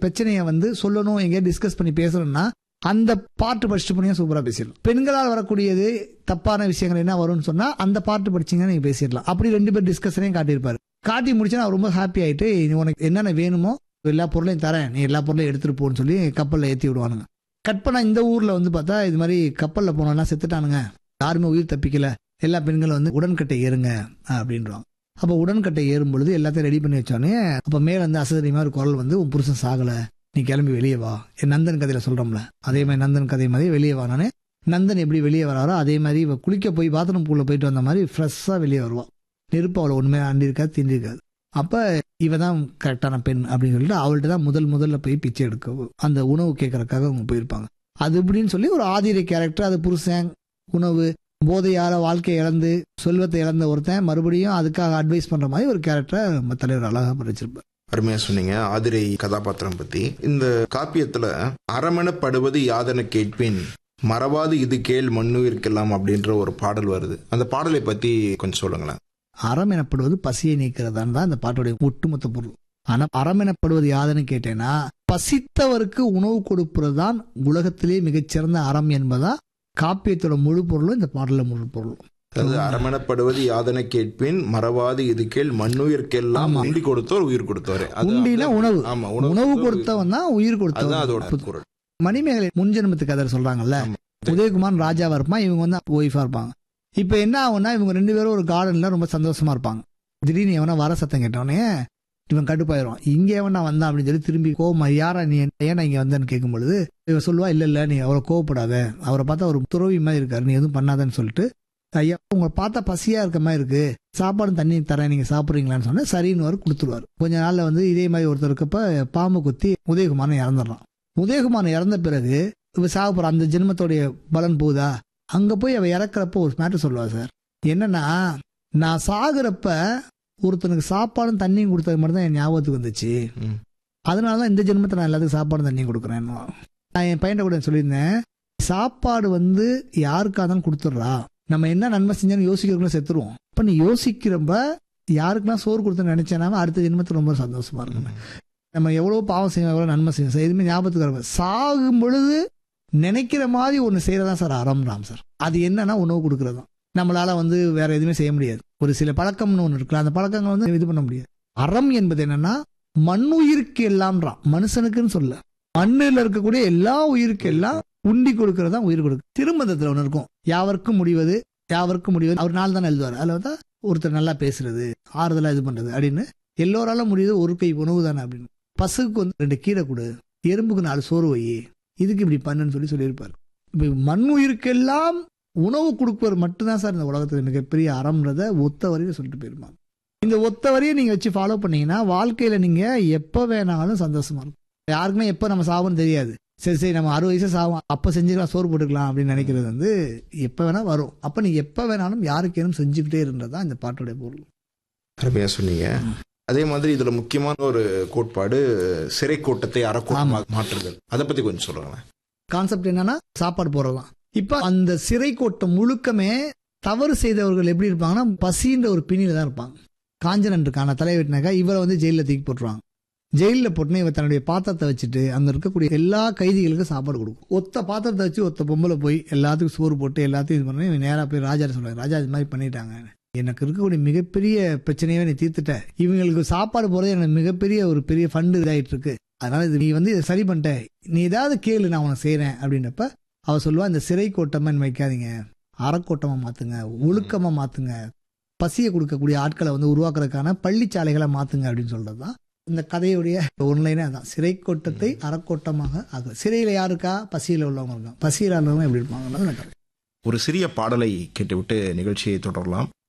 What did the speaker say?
பிரச்சனையை வந்து சொல்லணும் எங்கேயா டிஸ்கஸ் பண்ணி பேசணும்னா அந்த பாட்டு படிச்சுட்டு போனீங்க சூப்பரா பேசிடலாம் பெண்களால் வரக்கூடியது தப்பான விஷயங்கள் என்ன வரும்னு சொன்னா அந்த பாட்டு படிச்சீங்கன்னா நீங்க பேசிடலாம் அப்படி ரெண்டு பேர் டிஸ்கஷனையும் காட்டியிருப்பாரு காட்டி முடிச்சா அவர் ரொம்ப ஹாப்பி ஆயிட்டு "நீ உனக்கு என்னென்ன வேணுமோ எல்லா பொருளையும் தரேன் நீ எல்லா பொருளையும் எடுத்துட்டு போன்னு சொல்லி கப்பல்ல ஏத்தி விடுவானுங்க கட் பண்ணா இந்த ஊர்ல வந்து பார்த்தா இது மாதிரி கப்பல்ல போனோம்னா செத்துட்டானுங்க யாருமே உயிர் தப்பிக்கல எல்லா பெண்களும் வந்து உடன்கட்டை ஏறுங்க அப்படின்றாங்க அப்ப உடன்கட்டை ஏறும் பொழுது எல்லாத்தையும் ரெடி பண்ணி வச்சோடனே அப்ப மேல வந்து அசதறி மாதிரி குரல் வந்து உன் புருஷன் சாகல நீ கிளம்பி வெளியே வா என் நந்தன் கதையில சொல்றோம்ல அதே மாதிரி நந்தன் கதை மாதிரி வெளியே வா நானே நந்தன் எப்படி வெளியே வராரோ அதே மாதிரி இவ குளிக்க போய் பாத்ரூம் பூல்ல போயிட்டு வந்த மாதிரி ஃப்ரெஷ்ஷா வெளியே வருவா நெருப்பு அவளை ஒண்ணுமே அண்டி இருக்காது தீண்டி இருக்காது அப்ப இவ தான் கரெக்டான பெண் அப்படின்னு சொல்லிட்டு அவள்கிட்ட தான் முதல் முதல்ல போய் பிச்சை எடுக்க அந்த உணவு கேட்கறதுக்காக அவங்க போயிருப்பாங்க அது இப்படின்னு சொல்லி ஒரு ஆதிரை கேரக்டர் அது புருஷன் உணவு போதையால வாழ்க்கையை இழந்து செல்வத்தை இழந்த ஒருத்தன் மறுபடியும் அதுக்காக அட்வைஸ் பண்ற மாதிரி ஒரு கேரக்டரை நம்ம தலைவர் அழகா படிச்சிருப்பார் அருமையா சொன்னீங்க ஆதிரை கதாபாத்திரம் பத்தி இந்த காப்பியத்துல அரமணப்படுவது யாதன கேட்பின் மறவாது இது கேள் மண்ணுவிற்கெல்லாம் அப்படின்ற ஒரு பாடல் வருது அந்த பாடலை பத்தி கொஞ்சம் சொல்லுங்களேன் அறம் எனப்படுவது பசியை நீக்கிறதான் தான் அந்த பாட்டுடைய ஒட்டுமொத்த பொருள் ஆனா அறம் எனப்படுவது யாதுன்னு கேட்டேன்னா பசித்தவருக்கு உணவு கொடுப்பது தான் உலகத்திலே மிகச்சிறந்த அறம் என்பதா காப்பியத்தோட முழு பொருளும் இந்த பாடல முழு பொருளும் அதாவது அரமணப்படுவது யாதன கேட்பின் மறவாது இது கேள் மண்ணுயிர்க்கெல்லாம் ஆமா. உண்டி கொடுத்தோர் உயிர் கொடுத்தோர் அது உண்டினா உணவு ஆமா உணவு கொடுத்தவன் தான் உயிர் அதுதான் அதோட கொடுத்தவன் குரல் மணிமேகலை முன்ஜென்மத்து கதை சொல்றாங்கல்ல ஆமா. உதயகுமார் ராஜாவா இருப்பான் இவங்க வந்து ஒய்ஃபா இருப்பாங்க இப்ப என்ன ஆகும்னா இவங்க ரெண்டு பேரும் ஒரு கார்டன்ல ரொம்ப சந்தோஷமா இருப்பாங்க திடீர்னு எவனா வர சத்தம் கேட்டவனே இவன் கடுப்பாயிரும் இங்க எவனா வந்தான் அப்படின்னு சொல்லி திரும்பி கோவமா யாரா நீ ஏன்னா இங்க வந்தேன்னு கேட்கும் பொழுது இவன் சொல்லுவா இல்ல இல்ல நீ அவரை கோவப்படாத அவரை பார்த்தா ஒரு துறவி மாதிரி இருக்காரு நீ எதுவும் பண்ணாதன்னு சொல்லிட்டு ஐயா உங்களை பார்த்தா பசியா இருக்க மாதிரி இருக்கு சாப்பாடு தண்ணி தரேன் நீங்க சாப்பிடுறீங்களான்னு சொன்னா சரின்னு வர கொடுத்துருவாரு கொஞ்ச நாள்ல வந்து இதே மாதிரி ஒருத்தர் இருக்கப்ப பாம்பு குத்தி உதயகுமாரன் இறந்துடுறான் உதயகுமாரன் இறந்த பிறகு இவ சாக போற அந்த ஜென்மத்தோடைய பலன் போகுதா அங்க போய் அவ இறக்குறப்ப ஒரு மேட்டர் சொல்லுவா சார் என்னன்னா நான் சாகுறப்ப ஒருத்தனுக்கு சாப்பாடும் தண்ணியும் கொடுத்தது மட்டும் தான் என் ஞாபகத்துக்கு வந்துச்சு ம். அதனாலதான் இந்த ஜென்மத்தை நான் எல்லாத்துக்கும் சாப்பாடும் தண்ணியும் கொடுக்குறேன் நான் என் பையன் கூட சொல்லியிருந்தேன் சாப்பாடு வந்து யாருக்காக தான் கொடுத்துட்றா நம்ம என்ன நன்மை செஞ்சாலும் யோசிக்கிறவங்களும் செத்துருவோம் இப்ப நீ யோசிக்கிறப்ப யாருக்கெல்லாம் சோறு கொடுத்து நினைச்சேனா அடுத்த ஜென்மத்தில் ரொம்ப சந்தோஷமா இருக்கும் நம்ம எவ்வளவு பாவம் செய்வோம் எவ்வளவு நன்மை செய்வோம் எதுவுமே ஞாபகத்துக்கு வர சாகும் பொழுது நினைக்கிற மாதிரி ஒன்று செய்யறதா சார் அறம் தான் சார் அது என்னன்னா உணவு கொடுக்கறது தான் நம்மளால வந்து வேற எதுவுமே செய்ய முடியாது ஒரு சில பழக்கம்னு ஒன்று இருக்குல்ல அந்த பழக்கங்கள் வந்து இது பண்ண முடியாது அறம் என்பது என்னன்னா மண்ணுயிருக்கு எல்லாம்ன்றான் மனுஷனுக்குன்னு சொல்ல மண்ணில் இருக்கக்கூடிய எல்லா உயிருக்கு எல்லாம் உண்டி கொடுக்கறது தான் உயிர் கொடுக்கு திருமந்தத்தில் ஒன்று இருக்கும் யாவருக்கும் முடிவது யாவருக்கும் முடிவது அவர் நாள் தானே எழுதுவார் அதில் தான் ஒருத்தர் நல்லா பேசுறது ஆறுதலா இது பண்றது அப்படின்னு எல்லோராலும் முடியுது ஒரு கை உணவு தானே அப்படின்னு பசுக்கு வந்து ரெண்டு கீரை கொடு எறும்புக்கு நாலு சோறு வை இதுக்கு இப்படி பண்ணுன்னு சொல்லி சொல்லியிருப்பார் இப்போ மண் உயிருக்கெல்லாம் உணவு கொடுப்பவர் மட்டும்தான் சார் இந்த உலகத்தில் மிகப்பெரிய அறம்ன்றத ஒத்த வரையும் சொல்லிட்டு போயிருப்பாங்க இந்த ஒத்த வரையை நீங்க வச்சு ஃபாலோ பண்ணீங்கன்னா வாழ்க்கையில நீங்க எப்ப வேணாலும் சந்தோஷமா இருக்கும் யாருக்குமே எப்ப நம்ம சாவோம்னு தெரியாது சரி சரி நம்ம அறுபது வயசு சாவோம் அப்ப செஞ்சுக்கலாம் சோறு போட்டுக்கலாம் அப்படின்னு நினைக்கிறது வந்து எப்ப வேணா வரும் அப்ப நீ எப்ப வேணாலும் யாருக்கேனும் செஞ்சுக்கிட்டே இருந்ததுதான் இந்த பாட்டுடைய பொருள் அருமையா சொன்னீங்க அதே மாதிரி இதுல முக்கியமான ஒரு கோட்பாடு சிறை கூட்டத்தை அறக்கூட்டமாக மாற்றுதல் அதை பத்தி கொஞ்சம் சொல்லுங்களேன் கான்செப்ட் என்னன்னா சாப்பாடு போடுறதுதான் இப்ப அந்த சிறை கோட்டம் முழுக்கமே தவறு செய்தவர்கள் எப்படி இருப்பாங்கன்னா பசின்ற ஒரு பிணியில தான் இருப்பாங்க காஞ்சனன் இருக்கான தலை வெட்டினாக்கா இவரை வந்து ஜெயிலில் தூக்கி போட்டுருவாங்க ஜெயிலில் போட்டுனா இவர் தன்னுடைய பாத்திரத்தை வச்சுட்டு அங்க இருக்கக்கூடிய எல்லா கைதிகளுக்கும் சாப்பாடு கொடுக்கும் ஒத்த பாத்திரத்தை வச்சு ஒத்த பொம்பளை போய் எல்லாத்துக்கும் சோறு போட்டு எல்லாத்தையும் இது பண்ணி இவன் நேரா போய் ராஜா சொல்றாங்க ராஜா இது மாதிரி பண்ணிட்டாங்க எனக்கு இருக்கக்கூடிய மிகப்பெரிய பிரச்சனையே நீ தீர்த்துட்ட இவங்களுக்கு சாப்பாடு போறது எனக்கு மிகப்பெரிய ஒரு பெரிய ஃபண்டு இதாயிட்டு இருக்கு அதனால இது நீ வந்து இதை சரி பண்ணிட்ட நீ ஏதாவது கேளு நான் உனக்கு செய்றேன் அப்படின்றப்ப அவ சொல்லுவா இந்த சிறை கோட்டமா வைக்காதீங்க அறக்கோட்டமா மாத்துங்க ஒழுக்கமா மாத்துங்க பசியை கொடுக்கக்கூடிய ஆட்களை வந்து உருவாக்குறதுக்கான பள்ளிச்சாலைகளை மாத்துங்க அப்படின்னு சொல்றதுதான் இந்த கதையுடைய ஒன்லைனே அதான் சிறை கோட்டத்தை அறக்கோட்டமாக ஆகு சிறையில யாருக்கா பசியில உள்ளவங்க இருக்காங்க பசியில உள்ளவங்க எப்படி இருப்பாங்கன்றது இந்த கதை ஒரு சிறிய பாடலை கேட்டுவிட்டு நிகழ்ச்சியை தொடரலாம்